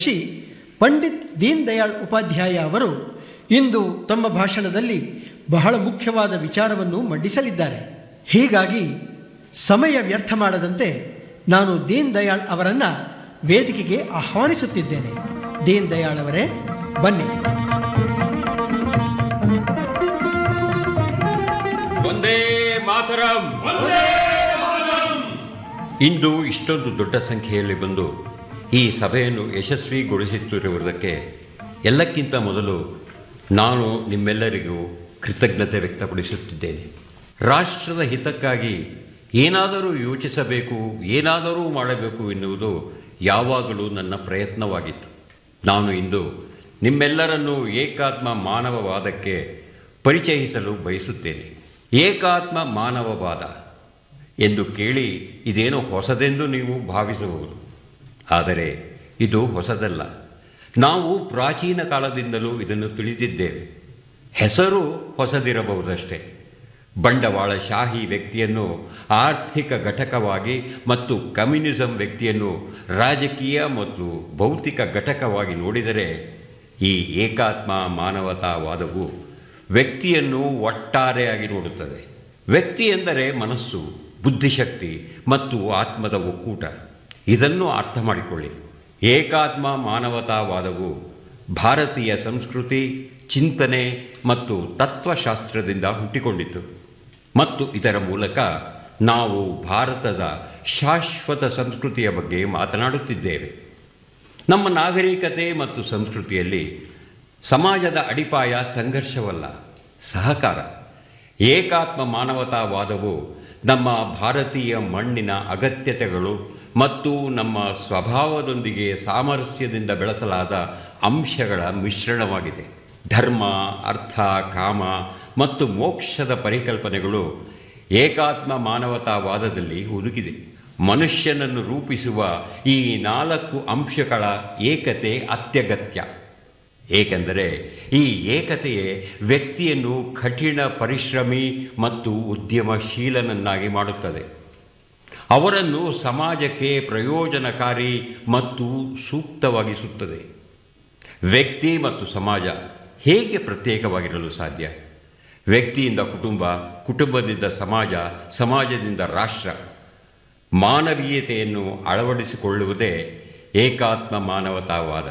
ಶ್ರೀ ಪಂಡಿತ್ ದೀನ್ ದಯಾಳ್ ಉಪಾಧ್ಯಾಯ ಅವರು ಇಂದು ತಮ್ಮ ಭಾಷಣದಲ್ಲಿ ಬಹಳ ಮುಖ್ಯವಾದ ವಿಚಾರವನ್ನು ಮಂಡಿಸಲಿದ್ದಾರೆ ಹೀಗಾಗಿ ಸಮಯ ವ್ಯರ್ಥ ಮಾಡದಂತೆ ನಾನು ದೀನ್ ದಯಾಳ್ ಅವರನ್ನ ವೇದಿಕೆಗೆ ಆಹ್ವಾನಿಸುತ್ತಿದ್ದೇನೆ ದೀನ್ ದಯಾಳ್ ಅವರೇ ಬನ್ನಿ ಒಂದೇ ಮಾತರಂ ಇಂದು ಇಷ್ಟೊಂದು ದೊಡ್ಡ ಸಂಖ್ಯೆಯಲ್ಲಿ ಬಂದು ಈ ಸಭೆಯನ್ನು ಯಶಸ್ವಿಗೊಳಿಸುತ್ತಿರುವುದಕ್ಕೆ ಎಲ್ಲಕ್ಕಿಂತ ಮೊದಲು ನಾನು ನಿಮ್ಮೆಲ್ಲರಿಗೂ ಕೃತಜ್ಞತೆ ವ್ಯಕ್ತಪಡಿಸುತ್ತಿದ್ದೇನೆ ರಾಷ್ಟ್ರದ ಹಿತಕ್ಕಾಗಿ ಏನಾದರೂ ಯೋಚಿಸಬೇಕು ಏನಾದರೂ ಮಾಡಬೇಕು ಎನ್ನುವುದು ಯಾವಾಗಲೂ ನನ್ನ ಪ್ರಯತ್ನವಾಗಿತ್ತು ನಾನು ಇಂದು ನಿಮ್ಮೆಲ್ಲರನ್ನೂ ಏಕಾತ್ಮ ಮಾನವವಾದಕ್ಕೆ ಪರಿಚಯಿಸಲು ಬಯಸುತ್ತೇನೆ ಏಕಾತ್ಮ ಮಾನವವಾದ ಎಂದು ಕೇಳಿ ಇದೇನೋ ಹೊಸದೆಂದು ನೀವು ಭಾವಿಸಬಹುದು ಆದರೆ ಇದು ಹೊಸದಲ್ಲ ನಾವು ಪ್ರಾಚೀನ ಕಾಲದಿಂದಲೂ ಇದನ್ನು ತಿಳಿದಿದ್ದೇವೆ ಹೆಸರು ಹೊಸದಿರಬಹುದಷ್ಟೇ ಬಂಡವಾಳಶಾಹಿ ವ್ಯಕ್ತಿಯನ್ನು ಆರ್ಥಿಕ ಘಟಕವಾಗಿ ಮತ್ತು ಕಮ್ಯುನಿಸಂ ವ್ಯಕ್ತಿಯನ್ನು ರಾಜಕೀಯ ಮತ್ತು ಭೌತಿಕ ಘಟಕವಾಗಿ ನೋಡಿದರೆ ಈ ಏಕಾತ್ಮ ಮಾನವತಾವಾದವು ವ್ಯಕ್ತಿಯನ್ನು ಒಟ್ಟಾರೆಯಾಗಿ ನೋಡುತ್ತದೆ ವ್ಯಕ್ತಿ ಎಂದರೆ ಮನಸ್ಸು ಬುದ್ಧಿಶಕ್ತಿ ಮತ್ತು ಆತ್ಮದ ಒಕ್ಕೂಟ ಇದನ್ನು ಅರ್ಥ ಮಾಡಿಕೊಳ್ಳಿ ಏಕಾತ್ಮ ಮಾನವತಾವಾದವು ಭಾರತೀಯ ಸಂಸ್ಕೃತಿ ಚಿಂತನೆ ಮತ್ತು ತತ್ವಶಾಸ್ತ್ರದಿಂದ ಹುಟ್ಟಿಕೊಂಡಿತು ಮತ್ತು ಇದರ ಮೂಲಕ ನಾವು ಭಾರತದ ಶಾಶ್ವತ ಸಂಸ್ಕೃತಿಯ ಬಗ್ಗೆ ಮಾತನಾಡುತ್ತಿದ್ದೇವೆ ನಮ್ಮ ನಾಗರಿಕತೆ ಮತ್ತು ಸಂಸ್ಕೃತಿಯಲ್ಲಿ ಸಮಾಜದ ಅಡಿಪಾಯ ಸಂಘರ್ಷವಲ್ಲ ಸಹಕಾರ ಏಕಾತ್ಮ ಮಾನವತಾವಾದವು ನಮ್ಮ ಭಾರತೀಯ ಮಣ್ಣಿನ ಅಗತ್ಯತೆಗಳು ಮತ್ತು ನಮ್ಮ ಸ್ವಭಾವದೊಂದಿಗೆ ಸಾಮರಸ್ಯದಿಂದ ಬೆಳೆಸಲಾದ ಅಂಶಗಳ ಮಿಶ್ರಣವಾಗಿದೆ ಧರ್ಮ ಅರ್ಥ ಕಾಮ ಮತ್ತು ಮೋಕ್ಷದ ಪರಿಕಲ್ಪನೆಗಳು ಏಕಾತ್ಮ ಮಾನವತಾವಾದದಲ್ಲಿ ಹುದುಗಿದೆ ಮನುಷ್ಯನನ್ನು ರೂಪಿಸುವ ಈ ನಾಲ್ಕು ಅಂಶಗಳ ಏಕತೆ ಅತ್ಯಗತ್ಯ ಏಕೆಂದರೆ ಈ ಏಕತೆಯೇ ವ್ಯಕ್ತಿಯನ್ನು ಕಠಿಣ ಪರಿಶ್ರಮಿ ಮತ್ತು ಉದ್ಯಮಶೀಲನನ್ನಾಗಿ ಮಾಡುತ್ತದೆ ಅವರನ್ನು ಸಮಾಜಕ್ಕೆ ಪ್ರಯೋಜನಕಾರಿ ಮತ್ತು ಸೂಕ್ತವಾಗಿಸುತ್ತದೆ ವ್ಯಕ್ತಿ ಮತ್ತು ಸಮಾಜ ಹೇಗೆ ಪ್ರತ್ಯೇಕವಾಗಿರಲು ಸಾಧ್ಯ ವ್ಯಕ್ತಿಯಿಂದ ಕುಟುಂಬ ಕುಟುಂಬದಿಂದ ಸಮಾಜ ಸಮಾಜದಿಂದ ರಾಷ್ಟ್ರ ಮಾನವೀಯತೆಯನ್ನು ಅಳವಡಿಸಿಕೊಳ್ಳುವುದೇ ಏಕಾತ್ಮ ಮಾನವತಾವಾದ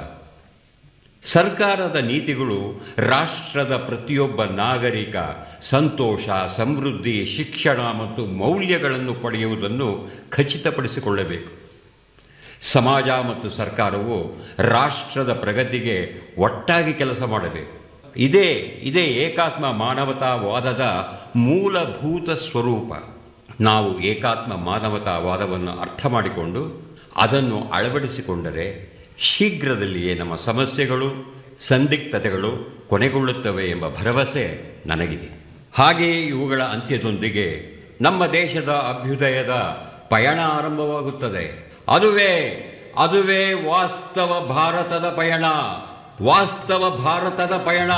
ಸರ್ಕಾರದ ನೀತಿಗಳು ರಾಷ್ಟ್ರದ ಪ್ರತಿಯೊಬ್ಬ ನಾಗರಿಕ ಸಂತೋಷ ಸಮೃದ್ಧಿ ಶಿಕ್ಷಣ ಮತ್ತು ಮೌಲ್ಯಗಳನ್ನು ಪಡೆಯುವುದನ್ನು ಖಚಿತಪಡಿಸಿಕೊಳ್ಳಬೇಕು ಸಮಾಜ ಮತ್ತು ಸರ್ಕಾರವು ರಾಷ್ಟ್ರದ ಪ್ರಗತಿಗೆ ಒಟ್ಟಾಗಿ ಕೆಲಸ ಮಾಡಬೇಕು ಇದೇ ಇದೇ ಏಕಾತ್ಮ ಮಾನವತಾವಾದದ ಮೂಲಭೂತ ಸ್ವರೂಪ ನಾವು ಏಕಾತ್ಮ ಮಾನವತಾವಾದವನ್ನು ಅರ್ಥ ಮಾಡಿಕೊಂಡು ಅದನ್ನು ಅಳವಡಿಸಿಕೊಂಡರೆ ಶೀಘ್ರದಲ್ಲಿಯೇ ನಮ್ಮ ಸಮಸ್ಯೆಗಳು ಸಂದಿಗ್ಧತೆಗಳು ಕೊನೆಗೊಳ್ಳುತ್ತವೆ ಎಂಬ ಭರವಸೆ ನನಗಿದೆ ಹಾಗೆಯೇ ಇವುಗಳ ಅಂತ್ಯದೊಂದಿಗೆ ನಮ್ಮ ದೇಶದ ಅಭ್ಯುದಯದ ಪಯಣ ಆರಂಭವಾಗುತ್ತದೆ ಅದುವೇ ಅದುವೇ ವಾಸ್ತವ ಭಾರತದ ಪಯಣ ವಾಸ್ತವ ಭಾರತದ ಪಯಣ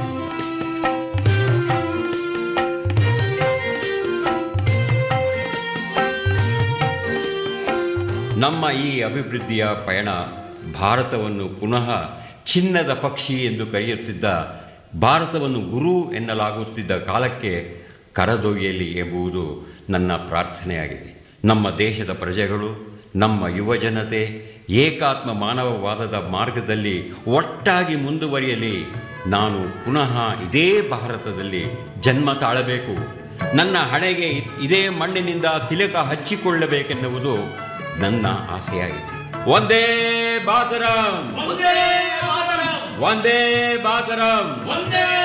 ನಮ್ಮ ಈ ಅಭಿವೃದ್ಧಿಯ ಪಯಣ ಭಾರತವನ್ನು ಪುನಃ ಚಿನ್ನದ ಪಕ್ಷಿ ಎಂದು ಕರೆಯುತ್ತಿದ್ದ ಭಾರತವನ್ನು ಗುರು ಎನ್ನಲಾಗುತ್ತಿದ್ದ ಕಾಲಕ್ಕೆ ಕರೆದೊಯ್ಯಲಿ ಎಂಬುದು ನನ್ನ ಪ್ರಾರ್ಥನೆಯಾಗಿದೆ ನಮ್ಮ ದೇಶದ ಪ್ರಜೆಗಳು ನಮ್ಮ ಯುವಜನತೆ ಏಕಾತ್ಮ ಮಾನವವಾದದ ಮಾರ್ಗದಲ್ಲಿ ಒಟ್ಟಾಗಿ ಮುಂದುವರಿಯಲಿ ನಾನು ಪುನಃ ಇದೇ ಭಾರತದಲ್ಲಿ ಜನ್ಮ ತಾಳಬೇಕು ನನ್ನ ಹಣೆಗೆ ಇದೇ ಮಣ್ಣಿನಿಂದ ತಿಲಕ ಹಚ್ಚಿಕೊಳ್ಳಬೇಕೆನ್ನುವುದು ನನ್ನ ಆಸೆಯಾಗಿದೆ ಒಂದೇ ಬಾತರಂ ಒಂದೇ ಮಾತರಂ ಒಂದೇ ಬಾತರಂ ಒಂದೇ